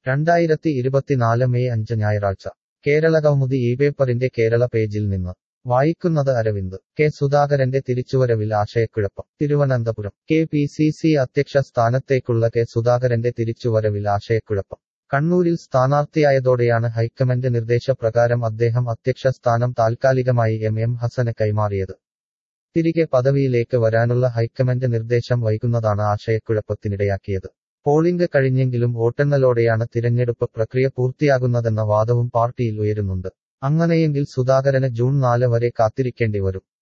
രണ്ടായിരത്തി ഇരുപത്തിനാല് മെയ് അഞ്ച് ഞായറാഴ്ച കേരളകൗമുദി ഈ പേപ്പറിന്റെ കേരള പേജിൽ നിന്ന് വായിക്കുന്നത് അരവിന്ദ് കെ സുധാകരന്റെ തിരിച്ചുവരവിൽ ആശയക്കുഴപ്പം Thiruvananthapuram K P C C അധ്യക്ഷ സ്ഥാനത്തേക്കുള്ള കെ സുധാകരന്റെ തിരിച്ചുവരവിൽ ആശയക്കുഴപ്പം കണ്ണൂരിൽ സ്ഥാനാർത്ഥിയായതോടെയാണ് ഹൈക്കമാൻഡ് നിർദ്ദേശപ്രകാരം അദ്ദേഹം അധ്യക്ഷ സ്ഥാനം താൽക്കാലികമായി എം എം ഹസന് കൈമാറിയത് തിരികെ പദവിയിലേക്ക് വരാനുള്ള ഹൈക്കമാൻഡ് നിർദ്ദേശം വൈകുന്നതാണ് ആശയക്കുഴപ്പത്തിനിടയാക്കിയത് പോളിംഗ് കഴിഞ്ഞെങ്കിലും വോട്ടെണ്ണലോടെയാണ് തിരഞ്ഞെടുപ്പ് പ്രക്രിയ പൂർത്തിയാകുന്നതെന്ന വാദവും പാർട്ടിയിൽ ഉയരുന്നുണ്ട് അങ്ങനെയെങ്കിൽ സുധാകരന് ജൂൺ നാല് വരെ കാത്തിരിക്കേണ്ടി വരും